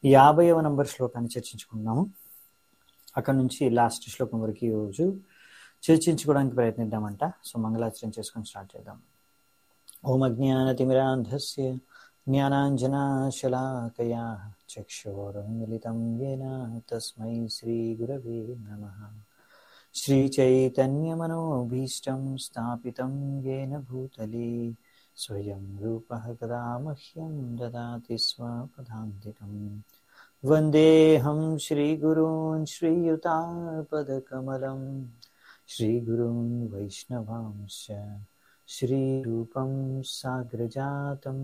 యాభైవ నంబర్ శ్లోకాన్ని చర్చించుకుంటున్నాము అక్కడ నుంచి లాస్ట్ శ్లోకం వరకు ఈరోజు చర్చించుకోవడానికి ప్రయత్నిద్దామంట సో మంగళాచరణ చేసుకొని స్టార్ట్ చేద్దాం ఓం అజ్ఞానతిమిరాంధస్య జ్ఞానాంజనాశలాకయా చక్షోరున్మిలితం येन తస్మై శ్రీగురవే నమః श्रीचैतन्यमनोभीष्टं स्थापितं येन भूतले स्वयं रूपः कदा मह्यं ददाति स्वपदान्तिकं वन्देऽहं श्रीगुरून् श्रीयुतापदकमलं श्रीगुरून् वैष्णवांश्च श्रीरूपं साग्रजातं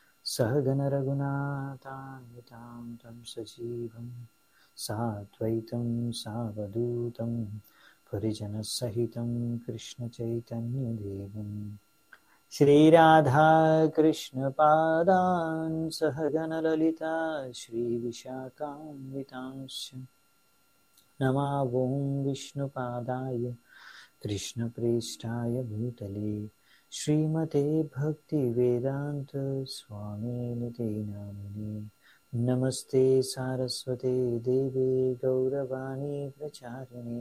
सहगणरघुनाथान्वितां तं सजीवं साद्वैतं सावधूतं परिजनसहितं कृष्णचैतन्यदेवं श्रीराधाकृष्णपादान् सहगणललिता श्रीविशाखान्वितांश्च नमावों विष्णुपादाय कृष्णप्रेष्ठाय भूतले श्रीमते भक्तिवेदान्तस्वामिनिते नामिने नमस्ते सारस्वते देवे गौरवाणी प्रचारिणे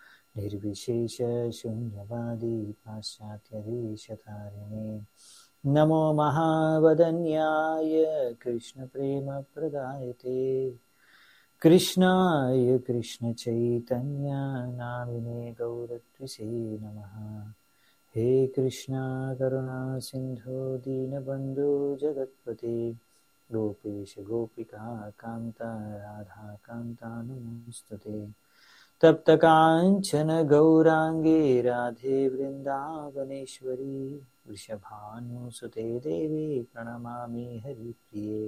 निर्विशेषशून्यवादी पाश्चात्यदेशतारिणे नमो महावदन्याय कृष्णप्रेमप्रदायते कृष्णाय कृष्णचैतन्या नामिने गौरत्विषे नमः हे कृष्णा करुणा सिन्धो दीनबन्धो जगत्पते गोपेश गोपिका कान्ता राधा कान्ता नमोऽस्तुते तप्तकाञ्चन गौराङ्गे राधे वृन्दावनेश्वरी वृषभानुसुते देवी प्रणमामि हरिप्रिये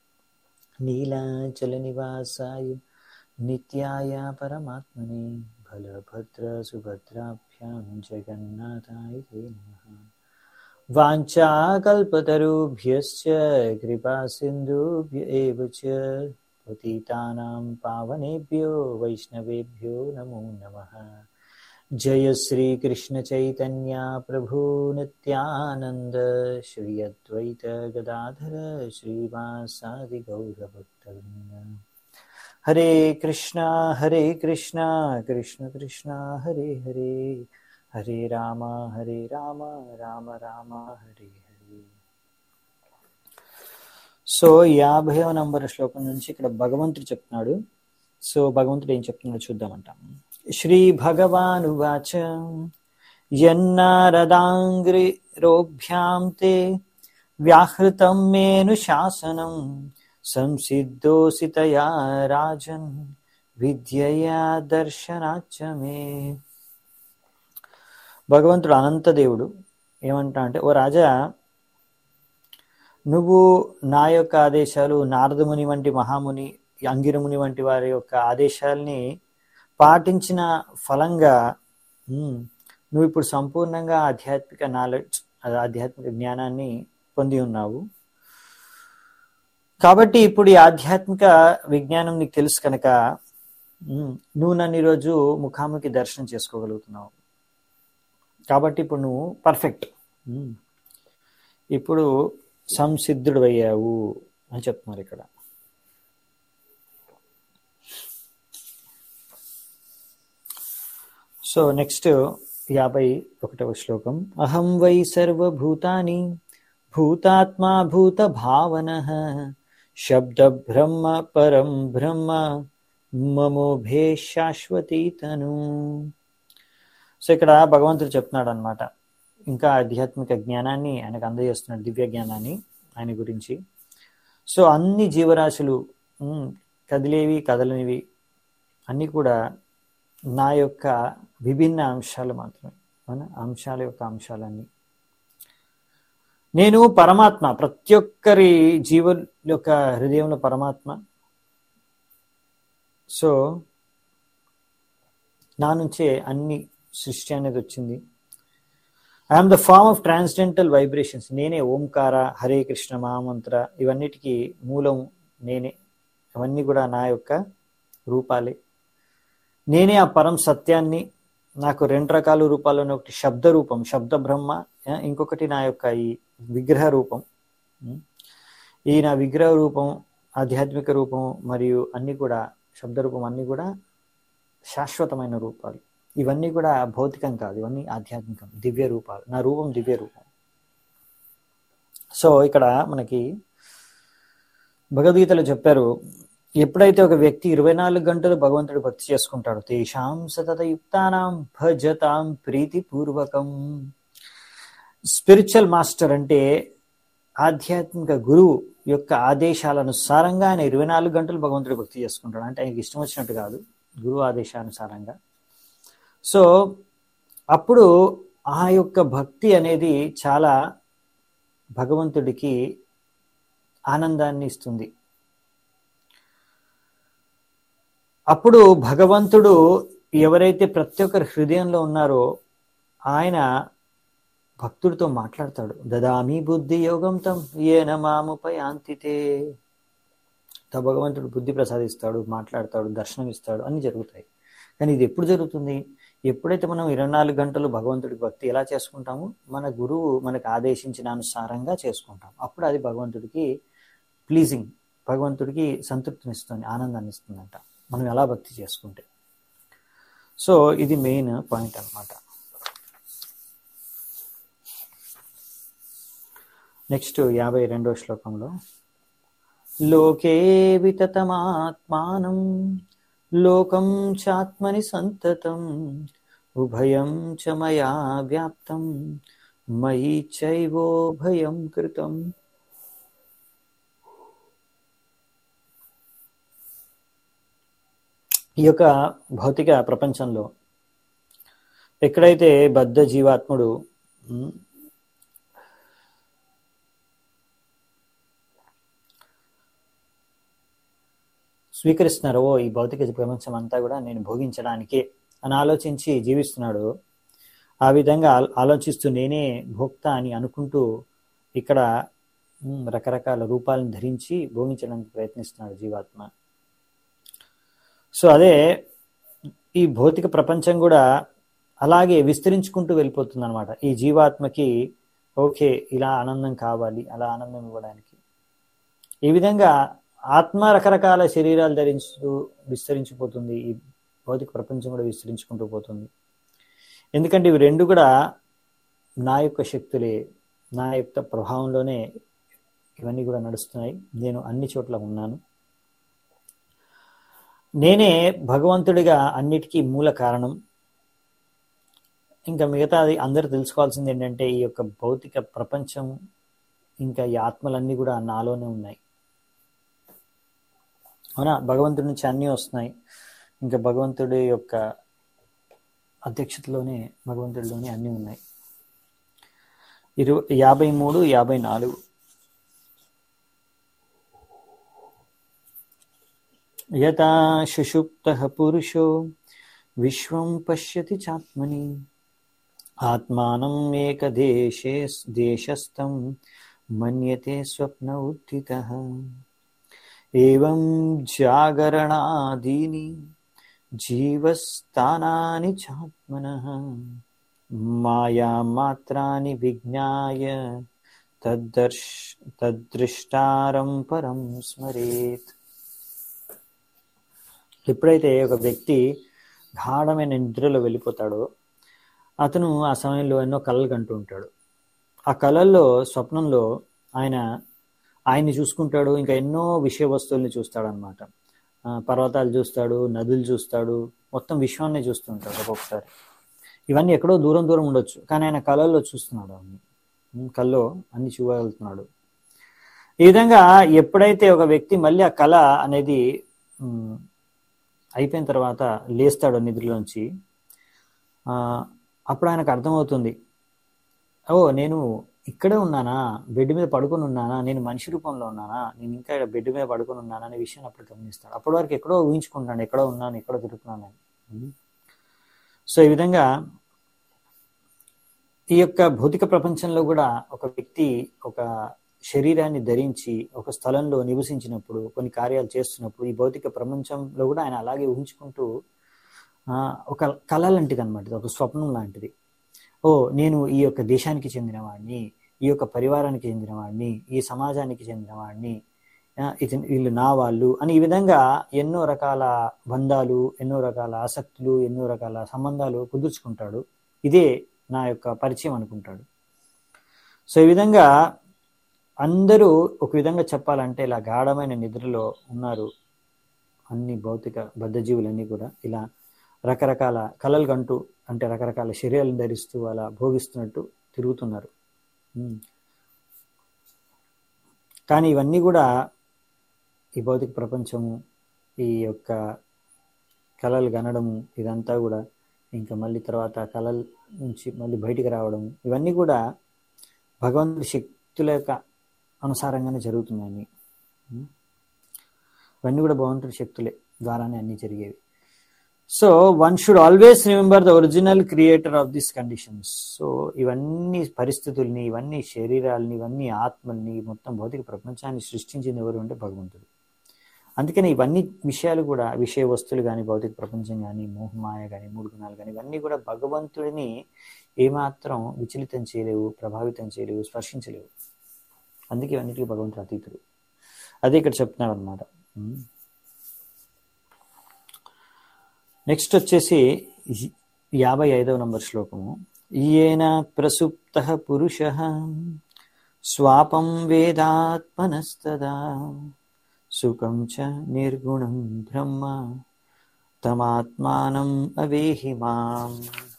नीलाचलनिवासाय नित्याय परमात्मने बलभद्रसुभद्राभ्यां जगन्नाथाय ते नमः वाञ्छाकल्पतरुभ्यश्च कृपासिन्धुभ्य एव च पतितानां पावनेभ्यो वैष्णवेभ्यो नमो नमः जय श्रीकृष्णचैतन्या प्रभु नित्यानन्द श्री अद्वैत गदाधर श्रीवासादि गौरभक्तवृन्द हरे कृष्णा हरे कृष्णा कृष्ण कृष्णा हरे हरे हरे राम हरे राम రామ రామ హరి హరి సో యాభైవ నంబర్ శ్లోకం నుంచి ఇక్కడ భగవంతుడు చెప్తున్నాడు సో భగవంతుడు ఏం చెప్తున్నాడో చూద్దామంట శ్రీ భగవాన్ ఉవాచ యన్నారదాంగ్రిరోభ్యాం తే వ్యాహృతం మేను శాసనం సంసిద్ధోసితయా రాజన్ విద్యయా దర్శనాచ్చ మే భగవంతుడు అనంతదేవుడు ఏమంటా అంటే ఓ రాజా నువ్వు నా యొక్క ఆదేశాలు నారదముని వంటి మహాముని అంగిరముని వంటి వారి యొక్క ఆదేశాల్ని పాటించిన ఫలంగా నువ్వు ఇప్పుడు సంపూర్ణంగా ఆధ్యాత్మిక నాలెడ్జ్ ఆధ్యాత్మిక జ్ఞానాన్ని పొంది ఉన్నావు కాబట్టి ఇప్పుడు ఈ ఆధ్యాత్మిక విజ్ఞానం నీకు తెలుసు కనుక నువ్వు నన్ను ఈరోజు ముఖాముఖి దర్శనం చేసుకోగలుగుతున్నావు కాబట్టి ఇప్పుడు నువ్వు పర్ఫెక్ట్ ఇప్పుడు సంసిద్ధుడు అయ్యావు అని చెప్తున్నారు ఇక్కడ సో నెక్స్ట్ యాభై ఒకటవ శ్లోకం అహం వై సర్వభూతాని భూతాత్మా భూత భావన శబ్ద బ్రహ్మ పరం బ్రహ్మ మమోభే శాశ్వతీతను సో ఇక్కడ భగవంతుడు చెప్తున్నాడు అనమాట ఇంకా ఆధ్యాత్మిక జ్ఞానాన్ని ఆయనకు అందజేస్తున్నాడు దివ్య జ్ఞానాన్ని ఆయన గురించి సో అన్ని జీవరాశులు కదిలేవి కదలనివి అన్నీ కూడా నా యొక్క విభిన్న అంశాలు మాత్రమే మన అంశాల యొక్క అంశాలన్నీ నేను పరమాత్మ ప్రతి ఒక్కరి జీవ యొక్క హృదయంలో పరమాత్మ సో నా నుంచే అన్ని సృష్టి అనేది వచ్చింది I'm the form of transcendental vibrations నేనే ఓంకార హరే కృష్ణ మహామంత్ర ఇవన్నిటికీ మూలం నేనే అవన్నీ కూడా నా యొక్క రూపాలే నేనే ఆ పరం సత్యాన్ని నాకు రెండు రకాల రూపాలను ఒకటి శబ్ద రూపం శబ్ద బ్రహ్మ ఇంకొకటి నా యొక్క ఈ విగ్రహ రూపం ఈ నా విగ్రహ రూపం ఆధ్యాత్మిక రూపం మరియు అన్నీ కూడా శబ్దరూపం అన్నీ కూడా శాశ్వతమైన రూపాలు ఇవన్నీ కూడా భౌతికం కాదు ఇవన్నీ ఆధ్యాత్మికం దివ్య రూపాలు నా రూపం దివ్య రూపం సో ఇక్కడ మనకి భగవద్గీతలో చెప్పారు ఎప్పుడైతే ఒక వ్యక్తి ఇరవై నాలుగు గంటలు భగవంతుడు భక్తి చేసుకుంటాడో తేషాం సతతయుక్తానాం భజతాం ప్రీతిపూర్వకం స్పిరిచువల్ మాస్టర్ అంటే ఆధ్యాత్మిక గురువు యొక్క ఆదేశాలనుసారంగా ఆయన ఇరవై నాలుగు గంటలు భగవంతుడు భక్తి చేసుకుంటాడు అంటే ఆయనకి ఇష్టం వచ్చినట్టు కాదు గురువు ఆదేశానుసారంగా సో అప్పుడు ఆ యొక్క భక్తి అనేది చాలా భగవంతుడికి ఆనందాన్ని ఇస్తుంది అప్పుడు భగవంతుడు ఎవరైతే ప్రతి ఒక్కరి హృదయంలో ఉన్నారో ఆయన భక్తుడితో మాట్లాడతాడు దదామి బుద్ధి యోగం తం ఏన మాముపై ఆంతితే త భగవంతుడు బుద్ధి ప్రసాదిస్తాడు మాట్లాడతాడు దర్శనం ఇస్తాడు అన్ని జరుగుతాయి కానీ ఇది ఎప్పుడు జరుగుతుంది ఎప్పుడైతే మనం ఇరవై నాలుగు గంటలు భగవంతుడికి భక్తి ఎలా చేసుకుంటామో మన గురువు మనకు ఆదేశించిన అనుసారంగా చేసుకుంటాం అప్పుడు అది భగవంతుడికి ప్లీజింగ్ భగవంతుడికి సంతృప్తినిస్తుంది ఆనందాన్ని ఇస్తుందంట మనం ఎలా భక్తి చేసుకుంటే సో ఇది మెయిన్ పాయింట్ అనమాట నెక్స్ట్ యాభై రెండో శ్లోకంలో లోకే వితతమాత్మానం లోకం చాత్మని సంతతం ఉభయం చ మయా వ్యాప్తం మయి చైవోభయం కృతం ఈ యొక్క భౌతిక ప్రపంచంలో ఎక్కడైతే బద్ధ జీవాత్ముడు ఉమ్, స్వీకరిస్తున్నారో ఈ భౌతిక ప్రపంచం అంతా కూడా నేను భోగించడానికే అని ఆలోచించి జీవిస్తున్నాడు ఆ విధంగా ఆలో- ఆలోచిస్తూ నేనే భోక్త అని అనుకుంటూ ఇక్కడ ఉమ్, రకరకాల రూపాలను ధరించి భోగించడానికి ప్రయత్నిస్తున్నాడు జీవాత్మ సో అదే ఈ భౌతిక ప్రపంచం కూడా అలాగే విస్తరించుకుంటూ వెళ్ళిపోతుంది అనమాట ఈ జీవాత్మకి ఓకే ఇలా ఆనందం కావాలి అలా ఆనందం ఇవ్వడానికి ఈ విధంగా ఆత్మ రకరకాల శరీరాలు ధరించు విస్తరించిపోతుంది ఈ భౌతిక ప్రపంచం కూడా విస్తరించుకుంటూ పోతుంది ఎందుకంటే ఇవి రెండు కూడా నా యొక్క శక్తులే నా యొక్క ప్రభావంలోనే ఇవన్నీ కూడా నడుస్తున్నాయి నేను అన్ని చోట్ల ఉన్నాను నేనే భగవంతుడిగా అన్నిటికీ మూల కారణం ఇంకా మిగతాది అందరూ తెలుసుకోవాల్సింది ఏంటంటే ఈ యొక్క భౌతిక ప్రపంచం ఇంకా ఈ ఆత్మలన్నీ కూడా నాలోనే ఉన్నాయి అవునా భగవంతుడి నుంచి అన్నీ వస్తున్నాయి ఇంకా భగవంతుడి యొక్క అధ్యక్షతలోనే భగవంతుడిలోనే అన్నీ ఉన్నాయి ఇరు యాభై మూడు యాభై నాలుగు యథా సుషుప్త పురుషో విశ్వం పశ్యతి చాత్మని ఆత్మానం ఏకదేశే దేశస్థం మన్యతే స్వప్న ఉత్థిత ఏవం జాగరణాదీని జీవస్థానాని చాత్మన మాయామాత్రాని విజ్ఞాయ తద్దర్శ తద్దృష్టారం పరం స్మరేత్ ఎప్పుడైతే ఒక వ్యక్తి గాఢమైన నిద్రలో వెళ్ళిపోతాడో అతను ఆ సమయంలో ఎన్నో కళలు కంటూ ఉంటాడు ఆ కళల్లో స్వప్నంలో ఆయన ఆయన్ని చూసుకుంటాడు ఇంకా ఎన్నో విషయ వస్తువుల్ని చూస్తాడు అనమాట పర్వతాలు చూస్తాడు నదులు చూస్తాడు మొత్తం విశ్వాన్ని చూస్తుంటాడు ఒక్కొక్కసారి ఇవన్నీ ఎక్కడో దూరం దూరం ఉండొచ్చు కానీ ఆయన కళల్లో చూస్తున్నాడు అవన్నీ ఉమ్, కల్లో అన్ని చూడగలుగుతున్నాడు ఈ విధంగా ఎప్పుడైతే ఒక వ్యక్తి మళ్ళీ ఆ కళ అనేది ఉమ్, అయిపోయిన తర్వాత లేస్తాడు నిద్రలోంచి ఆ, అప్పుడు ఆయనకు అర్థమవుతుంది ఓ నేను ఇక్కడే ఉన్నానా బెడ్ మీద పడుకొని ఉన్నానా నేను మనిషి రూపంలో ఉన్నానా నేను ఇంకా ఇక్కడ బెడ్ మీద పడుకొని ఉన్నానా అనే విషయాన్ని అప్పుడు గమనిస్తాడు అప్పటి వరకు ఎక్కడో ఊహించుకుంటాను ఎక్కడో ఉన్నాను ఎక్కడో తిరుగుతున్నాను అని సో ఈ విధంగా ఈ యొక్క భౌతిక ప్రపంచంలో కూడా ఒక వ్యక్తి ఒక శరీరాన్ని ధరించి ఒక స్థలంలో నివసించినప్పుడు కొన్ని కార్యాలు చేస్తున్నప్పుడు ఈ భౌతిక ప్రపంచంలో కూడా ఆయన అలాగే ఊహించుకుంటూ ఆ, ఒక కళ లాంటిది అనమాట ఒక స్వప్నం లాంటిది ఓ నేను ఈ యొక్క దేశానికి చెందినవాడిని ఈ యొక్క పరివారానికి చెందినవాడిని ఈ సమాజానికి చెందినవాడిని ఆ, ఇది వీళ్ళు నా వాళ్ళు అని ఈ విధంగా ఎన్నో రకాల బంధాలు ఎన్నో రకాల ఆసక్తులు ఎన్నో రకాల సంబంధాలు కుదుర్చుకుంటాడు ఇదే నా యొక్క పరిచయం అనుకుంటాడు సో ఈ విధంగా అందరూ ఒక విధంగా చెప్పాలంటే ఇలా గాఢమైన నిద్రలో ఉన్నారు అన్ని భౌతిక బద్ధజీవులన్నీ కూడా ఇలా రకరకాల కలలు కంటూ అంటే రకరకాల శరీరాలను ధరిస్తూ అలా భోగిస్తున్నట్టు తిరుగుతున్నారు ఉమ్. కానీ ఇవన్నీ కూడా ఈ భౌతిక ప్రపంచము ఈ యొక్క కళలు కనడము ఇదంతా కూడా ఇంకా మళ్ళీ తర్వాత ఆ కళల నుంచి మళ్ళీ బయటికి రావడం ఇవన్నీ కూడా భగవంతుడి శక్తుల యొక్క అనుసారంగానే జరుగుతున్నాయి ఉం? ఇవన్నీ కూడా భగవంతుడి శక్తులే ద్వారానే అన్ని జరిగేవి so one should always remember the original creator of this conditions so ఇవన్నీ పరిస్థితుల్ని ఇవన్నీ శరీరాలని ఇవన్నీ ఆత్మల్ని మొత్తం భౌతిక ప్రపంచాన్ని సృష్టించింది ఎవరు అంటే భగవంతుడు అందుకని ఇవన్నీ విషయాలు కూడా విషయ వస్తువులు కానీ భౌతిక ప్రపంచం కానీ మోహమాయ కానీ మూడు గుణాలు కానీ ఇవన్నీ కూడా భగవంతుడిని ఏమాత్రం విచలితం చేయలేవు ప్రభావితం చేయలేవు స్పర్శించలేవు అందుకే ఇవన్నిటికీ భగవంతుడు అతీతుడు అదే ఇక్కడ చెప్తున్నాడు అనమాట నెక్స్ట్ వచ్చేసి యాభై ఐదవ నంబర్ శ్లోకము ఈయన ప్రసుప్త పురుష స్వాపం వేదాత్మనస్తదా సుఖం చ నిర్గుణం బ్రహ్మ తమాత్మానం అవేహి మాం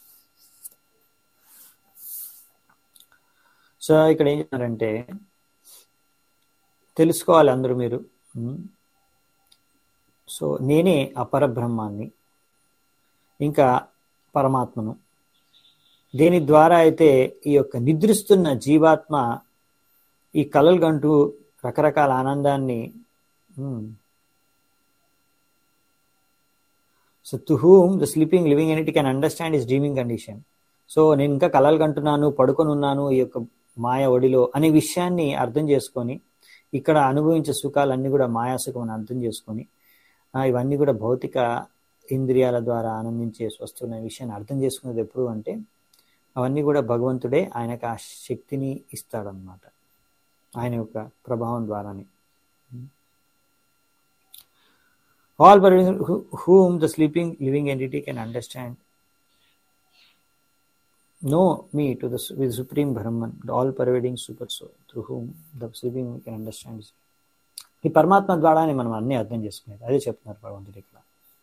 సో ఇక్కడ ఏం చేస్తున్నారంటే తెలుసుకోవాలి అందరూ మీరు ఉమ్, సో నేనే అపరబ్రహ్మాన్ని ఇంకా పరమాత్మను దేని ద్వారా అయితే ఈ యొక్క నిద్రిస్తున్న జీవాత్మ ఈ కలలు కంటూ రకరకాల ఆనందాన్ని so to whom the sleeping living entity can understand is dreaming condition so నేను ఇంకా కలలు కంటున్నాను పడుకొని ఉన్నాను ఈ యొక్క మాయ ఒడిలో అనే విషయాన్ని అర్థం చేసుకొని ఇక్కడ అనుభవించే సుఖాలన్నీ కూడా మాయాసుఖం అని అర్థం చేసుకొని ఆ, ఇవన్నీ కూడా భౌతిక ఇంద్రియాల ద్వారా ఆనందించే వస్తువులు అనే విషయాన్ని అర్థం చేసుకునేది ఎప్పుడు అంటే అవన్నీ కూడా భగవంతుడే ఆయనకు ఆ శక్తిని ఇస్తాడనమాట ఆయన యొక్క ప్రభావం ద్వారానే all but whom the sleeping living entity can understand know me to the with supreme Brahman the all pervading super so through whom the sleeping can understand ఈ పరమాత్మ ద్వారానే మనం అన్ని అర్థం చేసుకునేది అదే చెప్తున్నారు భగవంతుడు ఇక్కడ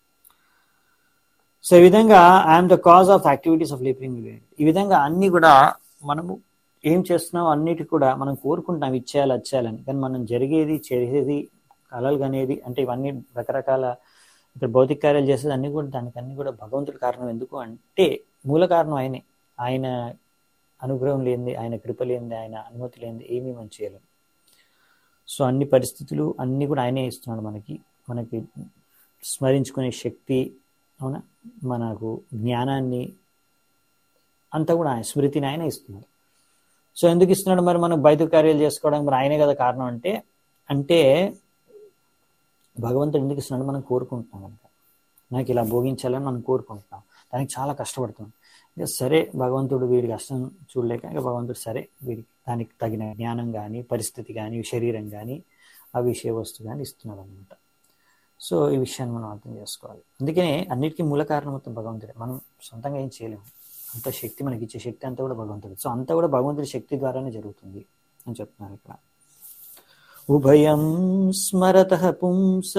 సో ఈ విధంగా I'm the cause of activities of living ఈ విధంగా అన్ని కూడా మనము ఏం చేస్తున్నాం అన్నిటి కూడా మనం కోరుకుంటాం ఇచ్చేయాలి వచ్చేయాలని కానీ మనం జరిగేది చేసేది కలలు కనేది అంటే ఇవన్నీ రకరకాల ఇక్కడ భౌతిక కార్యాలు చేసేది అన్ని కూడా దానికి అన్ని కూడా భగవంతుడి కారణం ఎందుకు అంటే మూల కారణం ఆయనే ఆయన అనుగ్రహం లేనిది ఆయన కృప లేనిది ఆయన అనుమతి లేనిది ఏమీ మనం చేయలేం సో అన్ని పరిస్థితులు అన్నీ కూడా ఆయనే ఇస్తున్నాడు మనకి మనకి స్మరించుకునే శక్తి అవునా మనకు జ్ఞానాన్ని అంతా కూడా ఆయన స్మృతిని ఆయన ఇస్తున్నాడు సో ఎందుకు ఇస్తున్నాడు మరి మనం బయట కార్యాలు చేసుకోవడానికి మరి ఆయనే కదా కారణం అంటే అంటే భగవంతుడు ఎందుకు ఇస్తున్నాడు మనం కోరుకుంటున్నాం కనుక నాకు ఇలా భోగించాలని మనం కోరుకుంటున్నాం దానికి చాలా కష్టపడుతున్నాం ఇక సరే భగవంతుడు వీడి కష్టం చూడలేక ఇక భగవంతుడు సరే వీడికి దానికి తగిన జ్ఞానం కానీ పరిస్థితి కానీ శరీరం కానీ ఆ విషయ వస్తువు కానీ ఇస్తున్నాడు అనమాట సో ఈ విషయాన్ని మనం అర్థం చేసుకోవాలి అందుకనే అన్నిటికీ మూల కారణం మొత్తం భగవంతుడే మనం సొంతంగా ఏం చేయలేము అంత శక్తి మనకి ఇచ్చే శక్తి అంతా కూడా భగవంతుడు సో అంతా కూడా భగవంతుడి శక్తి ద్వారానే జరుగుతుంది అని చెప్తున్నారు ఇక్కడ ఉభయం స్మరత పుంస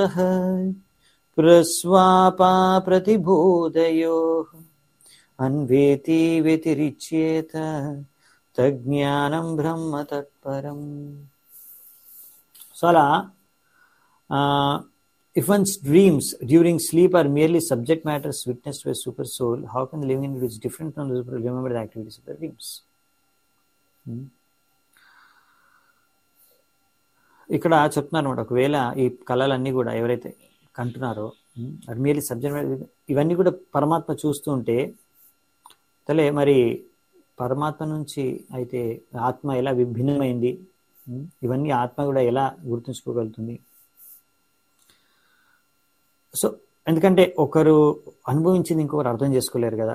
ప్రస్వాపా ప్రతిబోధయో అన్వేతి వ్యతిరిచ్యేత తజ్ఞానం బ్రహ్మ తత్పరం సో అలా if one's dreams during sleep are merely subject matters witnessed by super soul, how can the living entity which is different from the super remember the activities of the dreams? Hmm. ఇక్కడ చెప్తున్నారు అనమాట ఒకవేళ ఈ కళలన్నీ కూడా ఎవరైతే కంటున్నారో అది merely subject ఇవన్నీ కూడా పరమాత్మ చూస్తూ ఉంటే తలే మరి పరమాత్మ నుంచి అయితే ఆత్మ ఎలా విభిన్నమైంది ఉమ్, ఇవన్నీ ఆత్మ కూడా ఎలా గుర్తుంచుకోగలుగుతుంది సో ఎందుకంటే ఒకరు అనుభవించింది ఇంకొకరు అర్థం చేసుకోలేరు కదా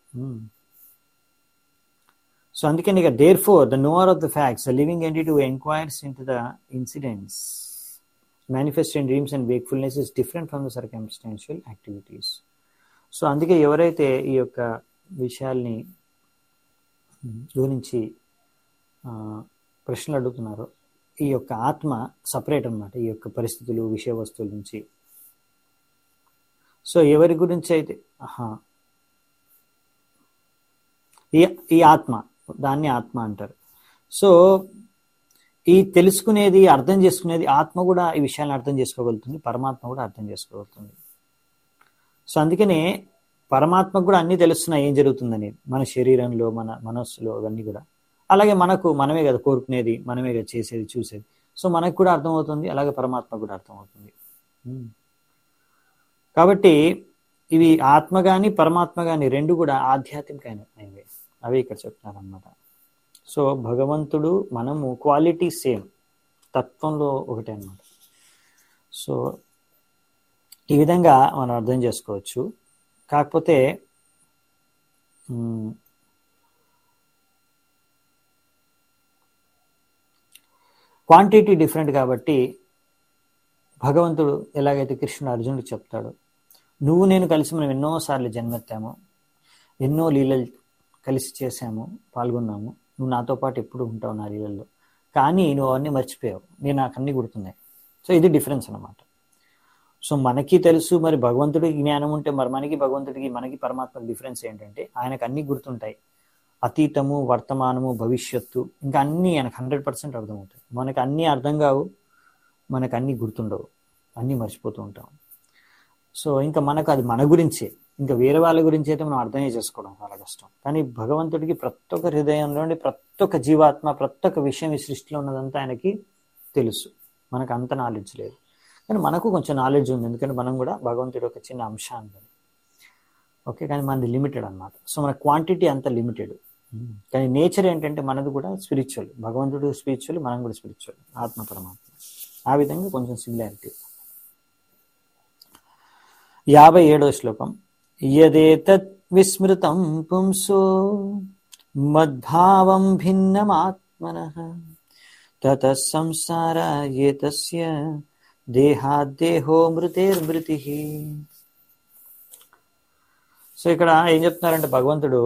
సో అందుకని ఇక therefore the knower of the facts the living entity who enquires into the incidents manifest in dreams and wakefulness is different from the circumstantial activities so అందుకే ఎవరైతే ఈ యొక్క విషయాల్ని గురించి ఆ, ప్రశ్నలు అడుగుతున్నారో ఈ యొక్క ఆత్మ సపరేట్ అన్నమాట ఈ యొక్క పరిస్థితులు విషయ వస్తువుల నుంచి సో ఎవరి గురించి అయితే ఆహా, ఈ ఈ ఆత్మ దాన్ని ఆత్మ అంటారు సో ఈ తెలుసుకునేది అర్థం చేసుకునేది ఆత్మ కూడా ఈ విషయాన్ని అర్థం చేసుకోగలుగుతుంది పరమాత్మ కూడా అర్థం చేసుకోగలుగుతుంది సో అందుకనే పరమాత్మకు కూడా అన్ని తెలుస్తున్నాయి ఏం జరుగుతుందని మన శరీరంలో మన మనస్సులో అవన్నీ కూడా అలాగే మనకు మనమే కదా కోరుకునేది మనమే కదా చేసేది చూసేది సో మనకు కూడా అర్థమవుతుంది అలాగే పరమాత్మ కూడా అర్థమవుతుంది ఉమ్. కాబట్టి ఇవి ఆత్మ కానీ పరమాత్మ కానీ రెండు కూడా ఆధ్యాత్మికమైనవి అవి ఇక్కడ చెప్తున్నారు అనమాట సో భగవంతుడు మనము క్వాలిటీ సేమ్ తత్వంలో ఒకటే అన్నమాట సో ఈ విధంగా మనం అర్థం చేసుకోవచ్చు కాకపోతే మ్, క్వాంటిటీ డిఫరెంట్ కాబట్టి భగవంతుడు ఎలాగైతే కృష్ణుడు అర్జునుడికి చెప్తాడు నువ్వు నేను కలిసి మనం ఎన్నోసార్లు జన్మెత్తాము ఎన్నో లీలలు కలిసి చేశాము పాల్గొన్నాము నువ్వు నాతో పాటు ఎప్పుడు ఉంటావు నా లీలల్లో కానీ నువ్వు అవన్నీ మర్చిపోయావు నేను నాకు అన్ని గుర్తున్నాయి సో ఇది డిఫరెన్స్ అన్నమాట సో మనకి తెలుసు మరి భగవంతుడికి జ్ఞానం ఉంటే మరి మనకి భగవంతుడికి మనకి పరమాత్మకి డిఫరెన్స్ ఏంటంటే ఆయనకు అన్ని గుర్తుంటాయి అతీతము వర్తమానము భవిష్యత్తు ఇంకా అన్నీ ఆయనకు హండ్రెడ్ పర్సెంట్ అర్థమవుతాయి మనకు అన్నీ అర్థం కావు మనకు అన్నీ గుర్తుండవు అన్నీ మర్చిపోతూ ఉంటాం సో ఇంకా మనకు అది మన గురించే ఇంకా వేరే వాళ్ళ గురించి అయితే మనం అర్థమే చేసుకోవడం చాలా కష్టం కానీ భగవంతుడికి ప్రతి ఒక్క హృదయంలోని ప్రతి ఒక్క జీవాత్మ ప్రతి ఒక్క విషయం ఈ సృష్టిలో ఉన్నదంతా ఆయనకి తెలుసు మనకు అంత నాలెడ్జ్ లేదు కానీ మనకు కొంచెం నాలెడ్జ్ ఉంది ఎందుకంటే మనం కూడా భగవంతుడి ఒక చిన్న అంశాన్ని ఓకే కానీ మనది లిమిటెడ్ అన్నమాట సో మన క్వాంటిటీ అంత లిమిటెడ్ కానీ నేచర్ ఏంటంటే మనది కూడా స్పిరిచువల్ భగవంతుడు స్పిరిచువల్ మనం కూడా స్పిరిచువల్ ఆత్మ పరమాత్మ ఆ విధంగా కొంచెం సిమిలారిటీ యాభై ఏడో శ్లోకం యదేతత్ విస్మృతం పుంసో మద్భావం భిన్నమాత్మన తత సంసార ఏతస్య దేహాదేహో మృతేర్మృతి సో ఇక్కడ ఏం చెప్తున్నారంటే భగవంతుడు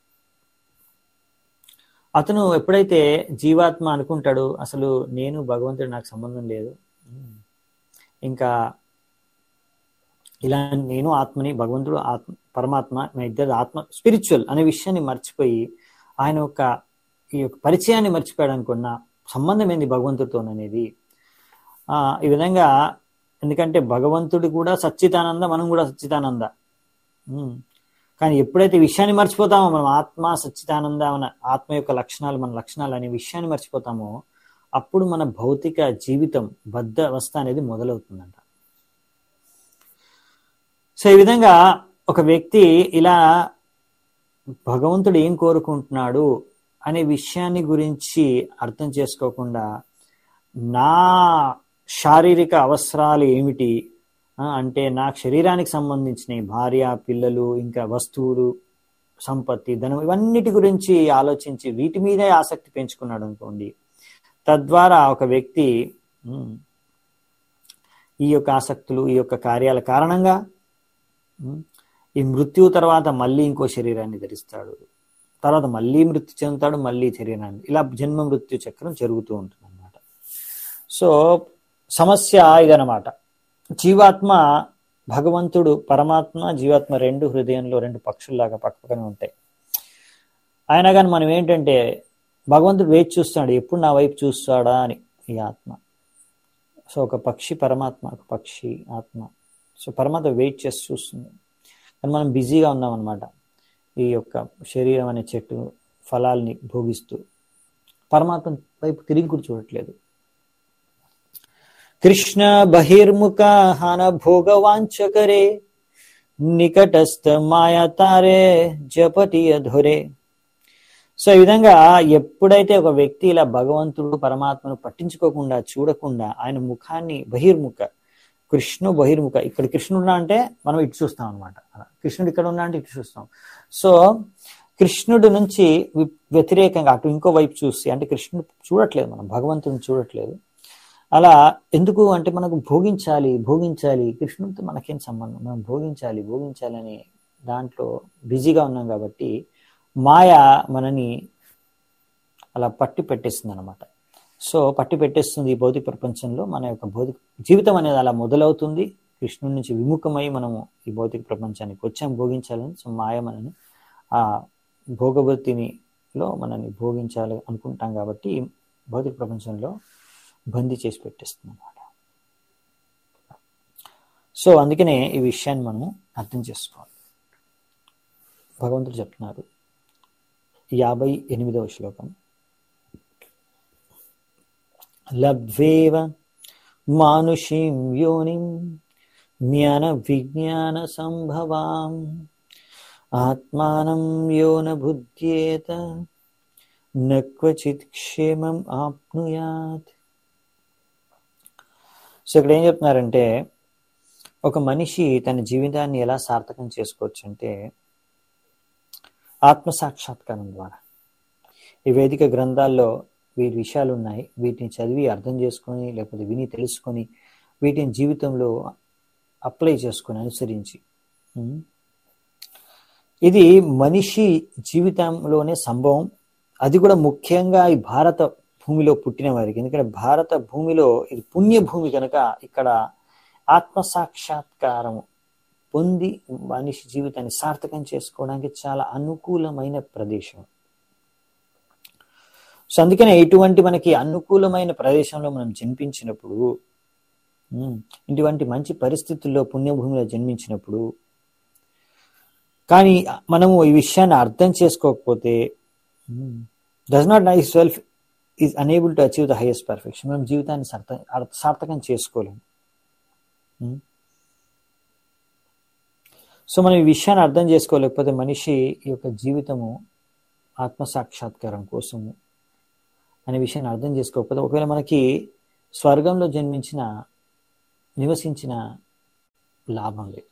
అతను ఎప్పుడైతే జీవాత్మ అనుకుంటాడు అసలు నేను భగవంతుడు నాకు సంబంధం లేదు ఇంకా ఇలా నేను ఆత్మని భగవంతుడు ఆత్మ పరమాత్మ మా ఇద్దరు ఆత్మ స్పిరిచువల్ అనే విషయాన్ని మర్చిపోయి ఆయన యొక్క ఈ యొక్క పరిచయాన్ని మర్చిపోయాడు అనుకున్న సంబంధం ఏంది భగవంతుడితో అనేది ఆ ఈ విధంగా ఎందుకంటే భగవంతుడు కూడా సచ్చితానంద మనం కూడా సచ్చితానంద ఉమ్. కానీ ఎప్పుడైతే ఈ విషయాన్ని మర్చిపోతామో మనం ఆత్మ సచ్చితానంద మన ఆత్మ యొక్క లక్షణాలు మన లక్షణాలు అనే విషయాన్ని మర్చిపోతామో అప్పుడు మన భౌతిక జీవితం బద్ధ అవస్థ అనేది మొదలవుతుందంట సో ఈ విధంగా ఒక వ్యక్తి ఇలా భగవంతుడు ఏం కోరుకుంటున్నాడు అనే విషయాన్ని గురించి అర్థం చేసుకోకుండా నా శారీరక అవసరాలు ఏమిటి ఆ, అంటే నా శరీరానికి సంబంధించిన భార్య పిల్లలు ఇంకా వస్తువులు సంపత్తి ధనం ఇవన్నిటి గురించి ఆలోచించి వీటి మీదే ఆసక్తి పెంచుకున్నాడు అనుకోండి తద్వారా ఒక వ్యక్తి ఉమ్, ఈ యొక్క ఆసక్తులు ఈ యొక్క కార్యాల కారణంగా ఉమ్, ఈ మృత్యు తర్వాత మళ్ళీ ఇంకో శరీరాన్ని ధరిస్తాడు తర్వాత మళ్ళీ మృత్యు చెందుతాడు మళ్ళీ శరీరాన్ని ఇలా జన్మ మృత్యు చక్రం జరుగుతూ ఉంటుంది అనమాట సో సమస్య ఇదనమాట జీవాత్మ భగవంతుడు పరమాత్మ జీవాత్మ రెండు హృదయంలో రెండు పక్షుల్లాగా పక్కపక్కనే ఉంటాయి అయినా కానీ మనం ఏంటంటే భగవంతుడు వేచి చూస్తాడు ఎప్పుడు నా వైపు చూస్తాడా అని ఈ ఆత్మ సో ఒక పక్షి పరమాత్మ ఒక పక్షి ఆత్మ సో పరమాత్మ వెయిట్ చేసి చూస్తుంది కానీ మనం బిజీగా ఉన్నాం అనమాట ఈ యొక్క శరీరం అనే చెట్టు ఫలాల్ని భోగిస్తూ పరమాత్మ వైపు తిరిగి కూడా చూడట్లేదు కృష్ణ బహిర్ముఖ హాన భోగవాంచకరే నికటస్థ మాయా తారే జపటి అధురే సో ఈ విధంగా ఎప్పుడైతే ఒక వ్యక్తి ఇలా భగవంతుడు పరమాత్మను పట్టించుకోకుండా చూడకుండా ఆయన ముఖాన్ని బహిర్ముఖ కృష్ణు బహిర్ముఖ ఇక్కడ కృష్ణుడు అంటే మనం ఇటు చూస్తాం అనమాట కృష్ణుడు ఇక్కడ ఉన్నా అంటే ఇటు చూస్తాం సో కృష్ణుడి నుంచి వి- వ్యతిరేకంగా అటు ఇంకో వైపు చూసి అంటే కృష్ణుడు చూడట్లేదు మనం భగవంతుడిని చూడట్లేదు అలా ఎందుకు అంటే మనకు భోగించాలి భోగించాలి కృష్ణుడితో మనకేం సంబంధం మనం భోగించాలి భోగించాలి అనే దాంట్లో బిజీగా ఉన్నాం కాబట్టి మాయ మనని అలా పట్టి పెట్టేస్తుంది అనమాట సో పట్టి పెట్టేస్తుంది ఈ భౌతిక ప్రపంచంలో మన యొక్క భౌతిక జీవితం అనేది అలా మొదలవుతుంది కృష్ణుడి నుంచి విముఖమై మనము ఈ భౌతిక ప్రపంచానికి వచ్చాం భోగించాలని సో మాయ మనని ఆ భోగవృత్తినిలో మనల్ని భోగించాలి అనుకుంటాం కాబట్టి ఈ భౌతిక ప్రపంచంలో బందీ చేసి పెట్టేస్తుంది అనమాట సో అందుకనే ఈ విషయాన్ని మనం అర్థం చేసుకోవాలి భగవంతుడు చెప్తున్నారు యాభై ఎనిమిదవ శ్లోకం లబ్వేవ మానుషీం యోనిం జ్ఞాన విజ్ఞాన సంభవాం ఆత్మానం యోన బుద్ధ్యేత నక్వచిత్ క్షేమం ఆప్నుయాత్ సో ఇక్కడ ఏం చెప్తున్నారంటే ఒక మనిషి తన జీవితాన్ని ఎలా సార్థకం చేసుకోవచ్చు అంటే ఆత్మ సాక్షాత్కారం ద్వారా ఈ వేదిక గ్రంథాల్లో వీటి విషయాలు ఉన్నాయి వీటిని చదివి అర్థం చేసుకొని లేకపోతే విని తెలుసుకొని వీటిని జీవితంలో అప్లై చేసుకొని అనుసరించి ఉమ్, ఇది మనిషి జీవితంలోనే సంభవం అది కూడా ముఖ్యంగా ఈ భారత భూమిలో పుట్టిన వారికి ఎందుకంటే భారత భూమిలో ఇది పుణ్య భూమి కనుక ఇక్కడ ఆత్మ సాక్షాత్కారం పొంది మనిషి జీవితాన్ని సార్థకం చేసుకోవడానికి చాలా అనుకూలమైన ప్రదేశం సో అందుకనే ఇటువంటి మనకి అనుకూలమైన ప్రదేశంలో మనం జన్మించినప్పుడు ఉమ్, ఇటువంటి మంచి పరిస్థితుల్లో పుణ్యభూమిలో జన్మించినప్పుడు కానీ మనము ఈ విషయాన్ని అర్థం చేసుకోకపోతే does not my self is unable to achieve the highest perfection మనం జీవితాన్ని సార్థ అర్థ- సార్థకం చేసుకోలేము ఉమ్. సో మనం ఈ విషయాన్ని అర్థం చేసుకోలేకపోతే మనిషి ఈ యొక్క జీవితము ఆత్మ సాక్షాత్కారం కోసము అనే విషయాన్ని అర్థం చేసుకోకపోతే ఒకవేళ మనకి స్వర్గంలో జన్మించిన నివసించిన లాభం లేదు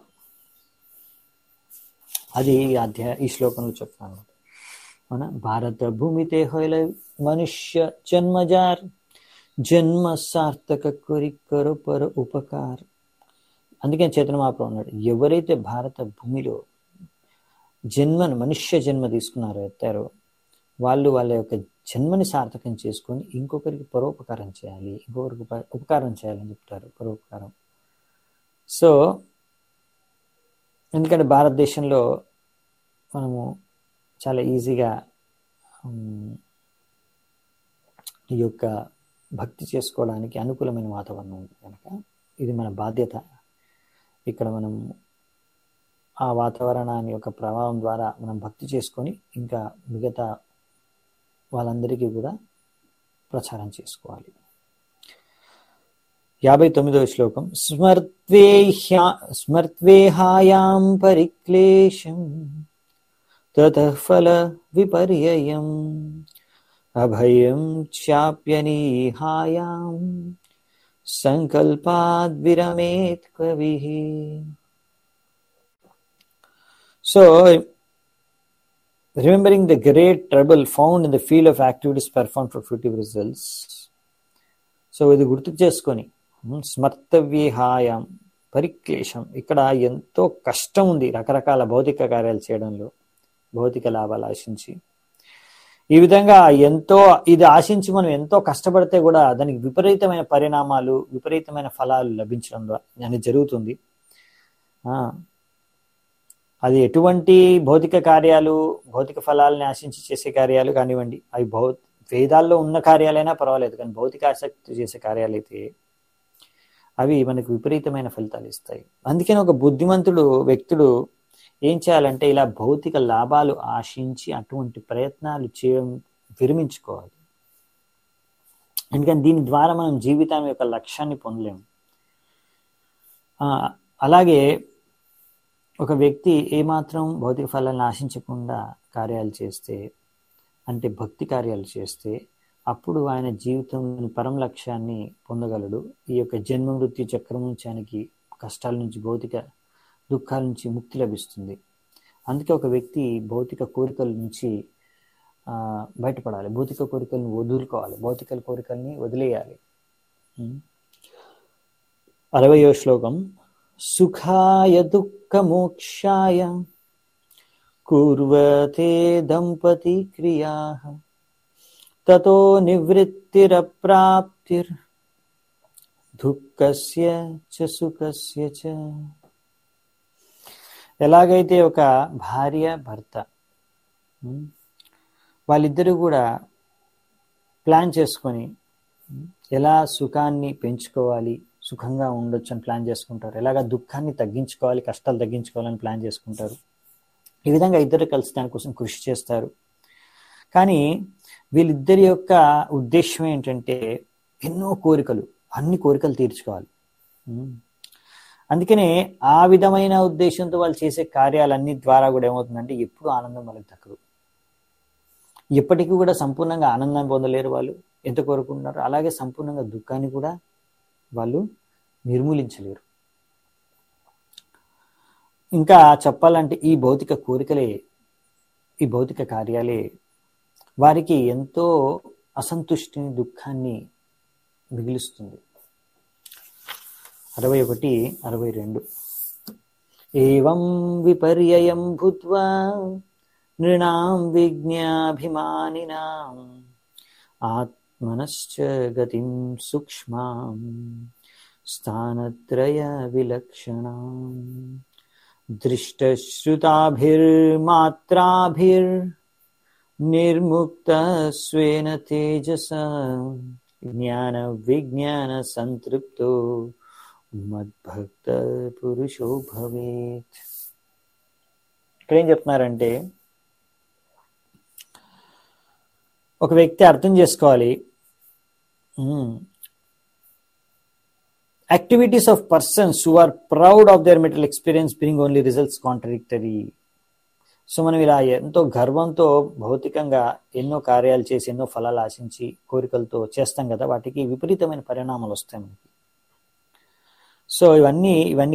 అది ఈ అధ్యాయ ఈ శ్లోకంలో చెప్తాను మన భారత భూమితే హోయల మనుష్య జన్మజార్ జన్మ సార్థక కొరిక్కరు పర ఉపకార్ అందుకే చేతన మహాప్రభు అన్నాడు ఎవరైతే భారత భూమిలో జన్మను మనుష్య జన్మ తీసుకున్నారో ఎత్తారో వాళ్ళు వాళ్ళ యొక్క జన్మని సార్థకం చేసుకొని ఇంకొకరికి పరోపకారం చేయాలి ఇంకొకరికి ఉప- ఉపకారం చేయాలని చెప్తారు పరోపకారం సో ఎందుకంటే భారతదేశంలో మనము చాలా ఈజీగా ఉమ్, ఈ యొక్క భక్తి చేసుకోవడానికి అనుకూలమైన వాతావరణం ఉంది కనుక ఇది మన బాధ్యత ఇక్కడ మనం ఆ వాతావరణాన్ని యొక్క ప్రభావం ద్వారా మనం భక్తి చేసుకొని ఇంకా మిగతా వాళ్ళందరికీ కూడా ప్రచారం చేసుకోవాలి యాభై తొమ్మిదవ శ్లోకం స్మర్త్వేహ్యా స్మర్త్వేహాయాం పరిక్లేశం తతః ఫల విపర్యయం అభయం చాప్యనీహాయాం సంకల్పాద్విరమేత్ కవి so remembering the great trouble found in the field of activities performed for fruitive results so ఇది గుర్తు చేసుకొని ఉమ్, స్మర్తవ్యేహాయం పరిక్లేశం ఇక్కడ ఎంతో కష్టం ఉంది రకరకాల భౌతిక కార్యాలు చేయడంలో భౌతిక లాభాలు ఆశించి ఈ విధంగా ఎంతో ఇది ఆశించి మనం ఎంతో కష్టపడితే కూడా దానికి విపరీతమైన పరిణామాలు విపరీతమైన ఫలాలు లభించడం ద్వారా అనేది జరుగుతుంది ఆ, అది ఎటువంటి భౌతిక కార్యాలు భౌతిక ఫలాలని ఆశించి చేసే కార్యాలు కానివ్వండి అవి భౌ వేదాల్లో ఉన్న కార్యాలైనా పర్వాలేదు కానీ భౌతిక ఆసక్తి చేసే కార్యాలు అయితే అవి మనకు విపరీతమైన ఫలితాలు ఇస్తాయి అందుకని ఒక బుద్ధిమంతుడు వ్యక్తుడు ఏం చేయాలంటే ఇలా భౌతిక లాభాలు ఆశించి అటువంటి ప్రయత్నాలు చేయడం విరమించుకోవాలి ఎందుకని దీని ద్వారా మనం జీవితం యొక్క లక్ష్యాన్ని పొందలేము ఆ, అలాగే ఒక వ్యక్తి ఏమాత్రం భౌతిక ఫలాలను ఆశించకుండా కార్యాలు చేస్తే అంటే భక్తి కార్యాలు చేస్తే అప్పుడు ఆయన జీవితంలోని పరమ లక్ష్యాన్ని పొందగలడు ఈ యొక్క జన్మ మృత్యు చక్రం నుంచి ఆయనకి కష్టాల నుంచి భౌతిక దుఃఖాల నుంచి ముక్తి లభిస్తుంది అందుకే ఒక వ్యక్తి భౌతిక కోరికల నుంచి ఆ, బయటపడాలి భౌతిక కోరికలను వదులుకోవాలి భౌతిక కోరికల్ని వదిలేయాలి ఉం? అరవయో శ్లోకం సుఖాయ దుఃఖమోక్షాయ కుర్వతే దంపతి క్రియా తతో నివృత్తిరప్రాప్తిర్ దుఃఖస్య చ సుఖస్య చ ఎలాగైతే ఒక భార్య భర్త ఉమ్, వాళ్ళిద్దరూ కూడా ప్లాన్ చేసుకొని ఉమ్, ఎలా సుఖాన్ని పెంచుకోవాలి సుఖంగా ఉండొచ్చు అని ప్లాన్ చేసుకుంటారు ఎలాగ దుఃఖాన్ని తగ్గించుకోవాలి కష్టాలు తగ్గించుకోవాలని ప్లాన్ చేసుకుంటారు ఈ విధంగా ఇద్దరు కలిసి దానికోసం కృషి చేస్తారు కానీ వీళ్ళిద్దరి యొక్క ఉద్దేశం ఏంటంటే ఎన్నో కోరికలు అన్ని కోరికలు తీర్చుకోవాలి ఉమ్. అందుకనే ఆ విధమైన ఉద్దేశంతో వాళ్ళు చేసే కార్యాలన్నీ ద్వారా కూడా ఏమవుతుందంటే ఎప్పుడు ఆనందం వాళ్ళకి దక్కదు ఎప్పటికీ కూడా సంపూర్ణంగా ఆనందాన్ని పొందలేరు వాళ్ళు ఎంత కోరుకుంటున్నారు అలాగే సంపూర్ణంగా దుఃఖాన్ని కూడా వాళ్ళు నిర్మూలించలేరు ఇంకా చెప్పాలంటే ఈ భౌతిక కోరికలే ఈ భౌతిక కార్యాలే వారికి ఎంతో అసంతుష్టిని దుఃఖాన్ని మిగిలిస్తుంది అరవై ఒకటి అరవై రెండు ఏవం విపర్యయం భూత్వా నృణాం విజ్ఞాభిమానినాం ఆత్మనశ్చ గతిం సూక్ష్మాం స్థానత్రయ విలక్షణాం దృష్టశ్రుతాభిర్మాత్రాభిర్ నిర్ముక్త స్వేన తేజస జ్ఞాన విజ్ఞాన సంతృప్తో మద్భక్త పురుషో భవేత్ ఇక్కడ ఏం చెప్తున్నారంటే ఒక వ్యక్తి అర్థం చేసుకోవాలి activities of persons who are proud of their material experience bring only results contradictory so మనం ఇలా ఎంతో గర్వంతో భౌతికంగా ఎన్నో కార్యాలు చేసి ఎన్నో ఫలాలు ఆశించి కోరికలతో చేస్తాం కదా వాటికి విపరీతమైన పరిణామాలు వస్తాయి మనకి సో ఇవన్నీ ఇవన్నీ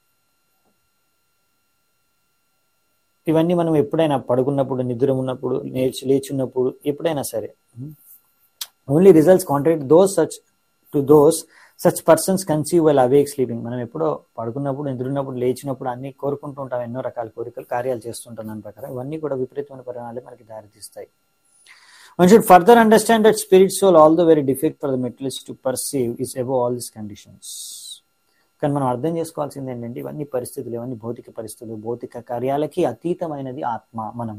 ఇవన్నీ మనం ఎప్పుడైనా పడుకున్నప్పుడు నిద్ర ఉన్నప్పుడు లేచి లేచున్నప్పుడు ఎప్పుడైనా సరే only results contract those such to those such persons conceive well awake sleeping మనం ఎప్పుడో పడుకున్నప్పుడు నిద్రున్నప్పుడు లేచినప్పుడు అన్ని కోరుకుంటూ ఉంటాం ఎన్నో రకాల కోరికలు కార్యాలు చేస్తుంటాం దాని ప్రకారం ఇవన్నీ కూడా విపరీతమైన పరిణామాలు మనకి దారితీస్తాయి one should further understand that spirit soul all the very defect for the materialist to perceive is above all this conditions కానీ మనం అర్థం చేసుకోవాల్సింది ఏంటంటే ఇవన్నీ పరిస్థితులు ఇవన్నీ భౌతిక పరిస్థితులు భౌతిక కార్యాలకి అతీతమైనది ఆత్మ మనం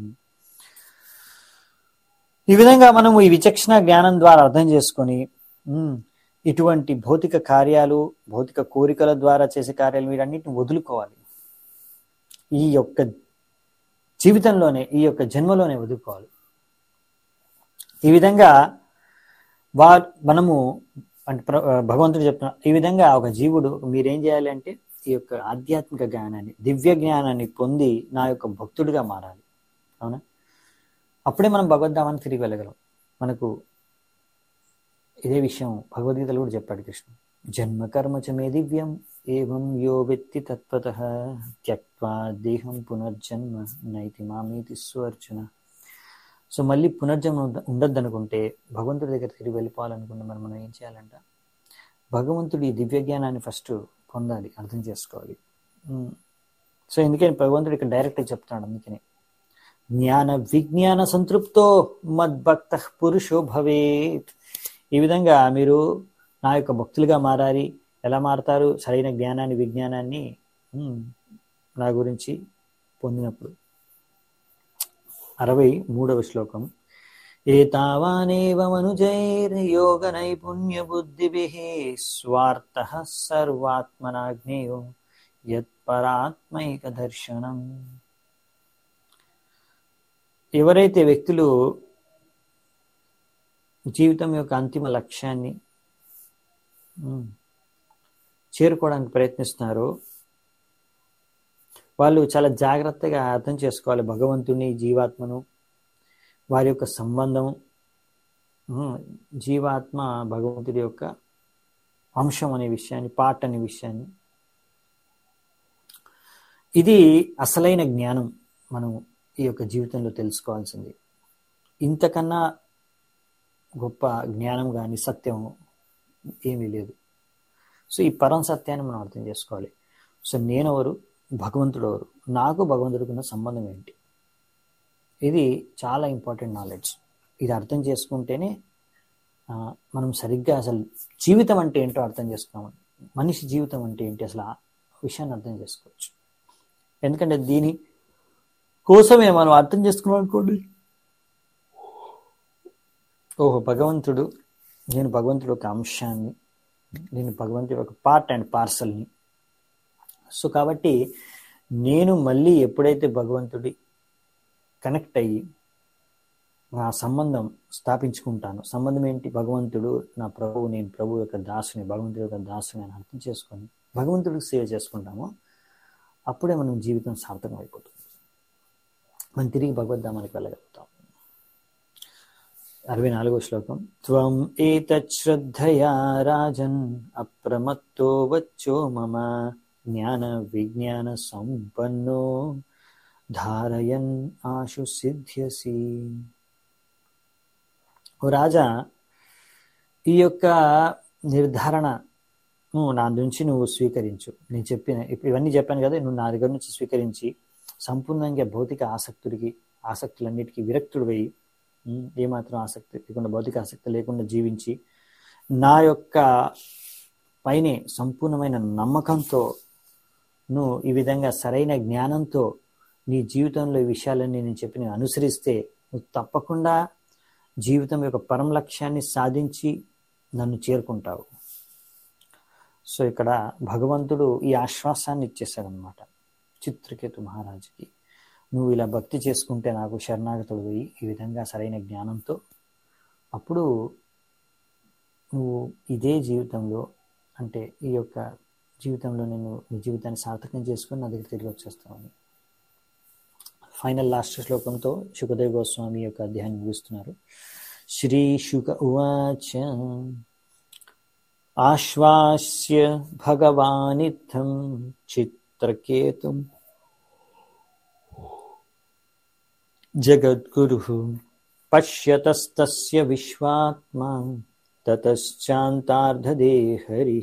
ఈ విధంగా మనము ఈ విచక్షణ జ్ఞానం ద్వారా అర్థం చేసుకొని ఇటువంటి భౌతిక కార్యాలు భౌతిక కోరికల ద్వారా చేసే కార్యాలు వీటన్నిటిని వదులుకోవాలి ఈ యొక్క జీవితంలోనే ఈ యొక్క జన్మలోనే వదులుకోవాలి ఈ విధంగా వా మనము అంటే భగవంతుడు చెప్తున్న ఈ విధంగా ఒక జీవుడు మీరేం చేయాలి అంటే ఈ యొక్క ఆధ్యాత్మిక జ్ఞానాన్ని దివ్య జ్ఞానాన్ని పొంది నా యొక్క భక్తుడిగా మారాలి అవునా అప్పుడే మనం భగవద్ధామాన్ని తిరిగి వెళ్ళగలం మనకు ఇదే విషయం భగవద్గీతలో కూడా చెప్పాడు కృష్ణ జన్మ కర్మ చ మే దివ్యం ఏవం యో వ్యక్తి తత్వత త్యక్వా దేహం పునర్జన్మ నైతి మామీతి స్వర్చున సో మళ్ళీ పునర్జన్మ ఉండద్దు అనుకుంటే భగవంతుడి దగ్గర తిరిగి వెళ్ళిపోవాలనుకుంటే మరి మనం ఏం చేయాలంట భగవంతుడి దివ్య జ్ఞానాన్ని ఫస్ట్ పొందాలి అర్థం చేసుకోవాలి సో ఎందుకని భగవంతుడు ఇక్కడ డైరెక్ట్గా చెప్తున్నాడు అందుకని జ్ఞాన విజ్ఞాన సంతృప్తో మద్భక్త పురుషో భవేత్ ఈ విధంగా మీరు నా యొక్క భక్తులుగా మారాలి ఎలా మారతారు సరైన జ్ఞానాన్ని విజ్ఞానాన్ని నా గురించి పొందినప్పుడు అరవై మూడవ శ్లోకం ఏతావానేవమనుజైర్యోగ నైపుణ్య బుద్ధిభిః స్వార్థ సర్వాత్మనాజ్ఞేయో యత్పరాత్మైక దర్శనం ఎవరైతే వ్యక్తులు జీవితం యొక్క అంతిమ లక్ష్యాన్ని చేరుకోవడానికి ప్రయత్నిస్తున్నారో వాళ్ళు చాలా జాగ్రత్తగా అర్థం చేసుకోవాలి భగవంతుని జీవాత్మను వారి యొక్క సంబంధం జీవాత్మ భగవంతుడి యొక్క అంశం అనే విషయాన్ని పార్ట్ అనే విషయాన్ని ఇది అసలైన జ్ఞానం మనం ఈ యొక్క జీవితంలో తెలుసుకోవాల్సింది ఇంతకన్నా గొప్ప జ్ఞానం కానీ సత్యం ఏమీ లేదు సో ఈ పరం సత్యాన్ని మనం అర్థం చేసుకోవాలి సో నేనెవరు భగవంతుడు ఎవరు నాకు భగవంతుడికి ఉన్న సంబంధం ఏంటి ఇది చాలా ఇంపార్టెంట్ నాలెడ్జ్ ఇది అర్థం చేసుకుంటేనే ఆ, మనం సరిగ్గా అసలు జీవితం అంటే ఏంటో అర్థం చేసుకున్నాం మనిషి జీవితం అంటే ఏంటి అసలు ఆ విషయాన్ని అర్థం చేసుకోవచ్చు ఎందుకంటే దీని కోసమే మనం అర్థం చేసుకున్నాం అనుకోండి ఓహో భగవంతుడు నేను భగవంతుడు ఒక అంశాన్ని నేను భగవంతుడు ఒక పార్ట్ అండ్ పార్సల్ని సో కాబట్టి నేను మళ్ళీ ఎప్పుడైతే భగవంతుడి కనెక్ట్ అయ్యి నా సంబంధం స్థాపించుకుంటాను సంబంధం ఏంటి భగవంతుడు నా ప్రభువు నేను ప్రభు యొక్క దాసుని భగవంతుడి యొక్క దాసుని అని అర్థం చేసుకొని భగవంతుడికి సేవ చేసుకుంటామో అప్పుడే మనం జీవితం సార్థకం అయిపోతుంది మనం తిరిగి భగవద్ధామానికి వెళ్ళగలుగుతాం అరవై నాలుగో శ్లోకం త్వం ఏతశ్రద్ధయా రాజన్ అప్రమత్తో వచ్చో మమ జ్ఞాన విజ్ఞాన సంపన్నో ధారయన్ ఆశు సిద్ధ్యసి ఓ రాజా ఈ యొక్క నిర్ధారణ నువ్వు నా నుంచి నువ్వు స్వీకరించు నేను చెప్పిన ఇప్పుడు ఇవన్నీ చెప్పాను కదా నువ్వు నా దగ్గర నుంచి స్వీకరించి సంపూర్ణంగా భౌతిక ఆసక్తుడికి ఆసక్తులన్నిటికీ విరక్తుడు వేయి ఉమ్, ఏమాత్రం ఆసక్తి లేకుండా భౌతిక ఆసక్తి లేకుండా జీవించి నా యొక్క పైనే సంపూర్ణమైన నమ్మకంతో నువ్వు ఈ విధంగా సరైన జ్ఞానంతో నీ జీవితంలో ఈ విషయాలన్నీ నేను చెప్పి నేను అనుసరిస్తే నువ్వు తప్పకుండా జీవితం యొక్క పరమ లక్ష్యాన్ని సాధించి నన్ను చేరుకుంటావు సో ఇక్కడ భగవంతుడు ఈ ఆశ్వాసాన్ని ఇచ్చేశాడనమాట చిత్రకేతు మహారాజుకి నువ్వు ఇలా భక్తి చేసుకుంటే నాకు శరణాగతుడు పోయి ఈ విధంగా సరైన జ్ఞానంతో అప్పుడు నువ్వు ఇదే జీవితంలో అంటే ఈ యొక్క జీవితంలో నేను నీ జీవితాన్ని సార్థకం చేసుకొని నా దగ్గర తిరిగి వచ్చేస్తామని ఫైనల్ లాస్ట్ శ్లోకంతో శుకదేవ్ గోస్వామి యొక్క అధ్యాయాన్ని ముగిస్తున్నారు శ్రీ శుక ఉవాచ ఆశ్వాస్య భగవానిత్థం చిత్రకేతుం జగద్గురు పశ్యతస్తస్య విశ్వాత్మా తతశ్చాంతార్ధదే హరి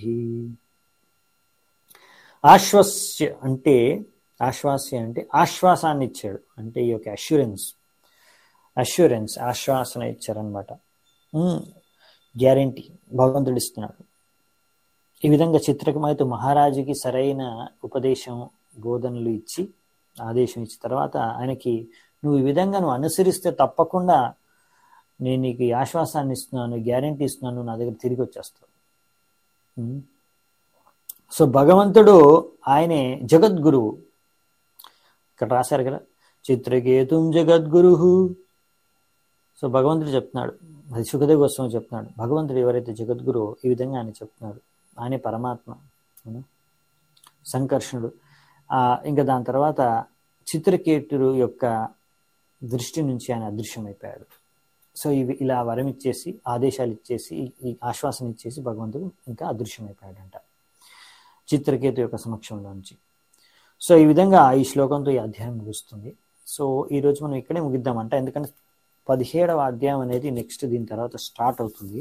ఆశ్వస్య అంటే ఆశ్వాస్య అంటే ఆశ్వాసాన్ని ఇచ్చాడు అంటే ఈ యొక్క అష్యూరెన్స్ అష్యూరెన్స్ ఆశ్వాసన ఇచ్చారనమాట గ్యారంటీ భగవంతుడు ఇస్తున్నాడు ఈ విధంగా చిత్రకమైతే మహారాజుకి సరైన ఉపదేశం బోధనలు ఇచ్చి ఆదేశం ఇచ్చిన తర్వాత ఆయనకి నువ్వు ఈ విధంగా నువ్వు అనుసరిస్తే తప్పకుండా నేను నీకు ఈ ఆశ్వాసాన్ని ఇస్తున్నాను గ్యారంటీ ఇస్తున్నాను నా దగ్గర తిరిగి వచ్చేస్తావు ఉమ్. సో భగవంతుడు ఆయనే జగద్గురువు ఇక్కడ రాశారు కదా చిత్రకేతుం జగద్గురు సో భగవంతుడు చెప్తున్నాడు అది సుఖదేవ్ గోస్వామి చెప్తున్నాడు భగవంతుడు ఎవరైతే జగద్గురు ఈ విధంగా ఆయన చెప్తున్నాడు ఆయనే పరమాత్మ అవునా? సంకర్షణుడు ఆ, ఇంకా దాని తర్వాత చిత్రకేతుడు యొక్క దృష్టి నుంచి ఆయన అదృశ్యమైపోయాడు సో ఇవి ఇలా వరం ఇచ్చేసి ఆదేశాలు ఇచ్చేసి ఈ- ఈ ఆశ్వాసన ఇచ్చేసి భగవంతుడు ఇంకా అదృశ్యమైపోయాడంట చిత్రకేతు యొక్క సమక్షంలో నుంచి సో ఈ విధంగా ఈ శ్లోకంతో ఈ అధ్యాయం ముగుస్తుంది సో ఈ రోజు మనం ఇక్కడే ముగిద్దామంట ఎందుకంటే పదిహేడవ అధ్యాయం అనేది నెక్స్ట్ దీని తర్వాత స్టార్ట్ అవుతుంది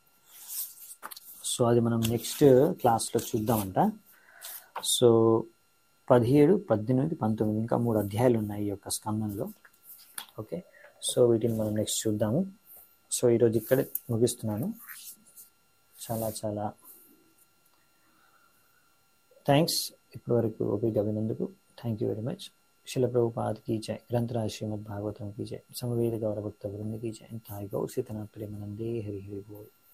సో అది మనం నెక్స్ట్ క్లాస్లో చూద్దామంట సో పదిహేడు పద్దెనిమిది పంతొమ్మిది ఇంకా మూడు అధ్యాయాలు ఉన్నాయి ఈ యొక్క స్కందంలో ఓకే సో వీటిని మనం నెక్స్ట్ చూద్దాము సో ఈరోజు ఇక్కడే ముగిస్తున్నాను చాలా చాలా థ్యాంక్స్ ఇప్పటి వరకు ఓపిక వినందుకు thank you very much Srila Prabhupad की जय ग्रंथराज श्रीमद् भागवतम की जय समवेद गौरव भक्त वृंद की जय ताई गौ सीतनाथ प्रेमानंदे हरि हरि बोल